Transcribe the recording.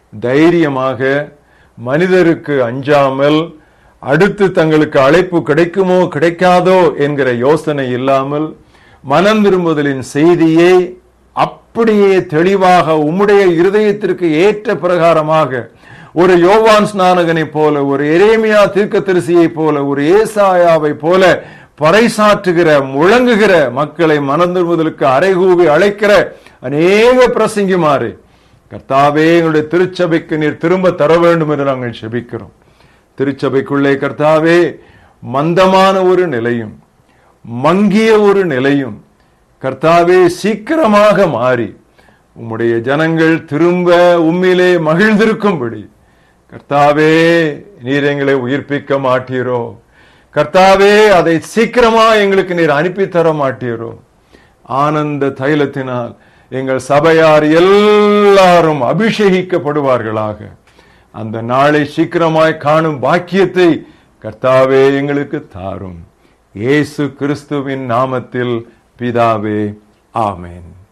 தைரியமாக மனிதருக்கு அஞ்சாமல் அடுத்து தங்களுக்கு அழைப்பு கிடைக்குமோ கிடைக்காதோ என்கிற யோசனை இல்லாமல் மனம் திரும்புதலின் செய்தியை அப்படியே தெளிவாக உம்முடைய இருதயத்திற்கு ஏற்ற பிரகாரமாக ஒரு யோவான் ஸ்நானகனை போல ஒரு எரேமியா தீர்க்கதரிசியை போல ஒரு ஏசாயாவை போல பறைசாற்றுகிற முழங்குகிற மக்களை மனம் திரும்புதலுக்கு அரைகூவி அழைக்கிற அநேக பிரசங்கிமாறு கர்த்தாவே எங்களுடைய திருச்சபைக்கு நீர் திரும்ப தர வேண்டும் என்று நாங்கள் செபிக்கிறோம் திருச்சபைக்குள்ளே கர்த்தாவே மந்தமான ஒரு நிலையும் மங்கிய ஒரு நிலையும் கர்த்தாவே சீக்கிரமாக மாறி உம்முடைய ஜனங்கள் திரும்ப உம்மிலே மகிழ்ந்திருக்கும்படி கர்த்தாவே நீர் எங்களை உயிர்ப்பிக்க மாட்டீரோ கர்த்தாவே அதை சீக்கிரமா எங்களுக்கு நீர் அனுப்பி தர மாட்டீரோ ஆனந்த தைலத்தினால் எங்கள் சபையார் எல்லாரும் அபிஷேகிக்கப்படுவார்களாக அந்த நாளை சீக்கிரமாய் காணும் பாக்கியத்தை கர்த்தாவே எங்களுக்கு தாரும் இயேசு கிறிஸ்துவின் நாமத்தில் பிதாவே ஆமென்